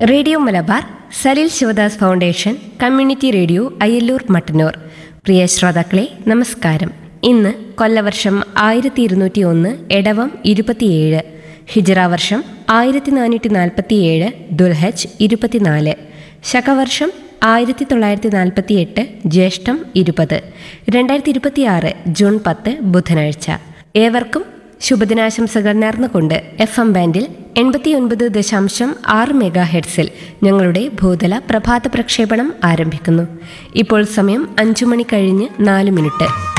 radio Malabar Salil Sivadas foundation community radio Ayyallur Mattannur പ്രിയ ശ്രോതാക്കളെ നമസ്കാരം ഇന്ന് കൊല്ലവർഷം ആയിരത്തി ഇരുന്നൂറ്റി ഒന്ന് എടവം ഇരുപത്തിയേഴ് ഹിജറ വർഷം ആയിരത്തി നാനൂറ്റി നാൽപ്പത്തിയേഴ് ദുൽഹജ് ഇരുപത്തിനാല് ശകവർഷം ആയിരത്തി തൊള്ളായിരത്തി നാൽപ്പത്തി എട്ട് ജ്യേഷ്ഠം ഇരുപത് രണ്ടായിരത്തി ഇരുപത്തിയാറ് ജൂൺ പത്ത് ബുധനാഴ്ച ഏവർക്കും ശുഭദിനാശംസകൾ നേർന്നുകൊണ്ട് എഫ് എം ബാൻഡിൽ എൺപത്തിയൊൻപത് ദശാംശം ആറ് മെഗാ ഹെഡ്സിൽ ഞങ്ങളുടെ ഭൂതല പ്രഭാത പ്രക്ഷേപണം ആരംഭിക്കുന്നു ഇപ്പോൾ സമയം അഞ്ചു മണി കഴിഞ്ഞ് നാല് മിനിറ്റ്